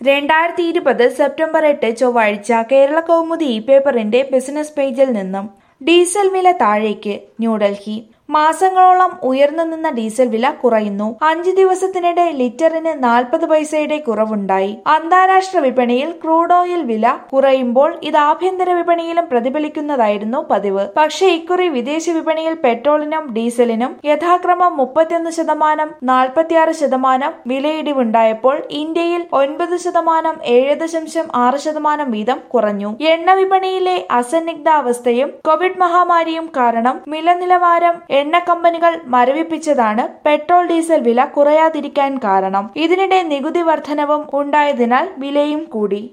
രണ്ടായിരത്തി ഇരുപത് സെപ്റ്റംബർ എട്ട് ചൊവ്വാഴ്ച കേരള കൗമുദി ഇ പേപ്പറിന്റെ ബിസിനസ് പേജിൽ നിന്നും ഡീസൽ വില താഴേക്ക് ന്യൂഡൽഹി മാസങ്ങളോളം ഉയർന്നു നിന്ന ഡീസൽ വില കുറയുന്നു അഞ്ച് ദിവസത്തിനിടെ ലിറ്ററിന് നാൽപ്പത് പൈസയുടെ കുറവുണ്ടായി അന്താരാഷ്ട്ര വിപണിയിൽ ക്രൂഡ് ഓയിൽ വില കുറയുമ്പോൾ ഇത് ആഭ്യന്തര വിപണിയിലും പ്രതിഫലിക്കുന്നതായിരുന്നു പതിവ് പക്ഷേ ഇക്കുറി വിദേശ വിപണിയിൽ പെട്രോളിനും ഡീസലിനും യഥാക്രമം മുപ്പത്തിയൊന്ന് ശതമാനം നാൽപ്പത്തിയാറ് ശതമാനം വിലയിടിവുണ്ടായപ്പോൾ ഇന്ത്യയിൽ ഒൻപത് ശതമാനം ഏഴ് ദശാംശം ആറ് ശതമാനം വീതം കുറഞ്ഞു എണ്ണ വിപണിയിലെ അസന്നിഗ്ധാവസ്ഥയും കോവിഡ് മഹാമാരിയും കാരണം വില നിലവാരം എണ്ണ കമ്പനികൾ മരവിപ്പിച്ചതാണ് പെട്രോൾ ഡീസൽ വില കുറയാതിരിക്കാൻ കാരണം ഇതിനിടെ നികുതി വർധനവും ഉണ്ടായതിനാൽ വിലയും കൂടി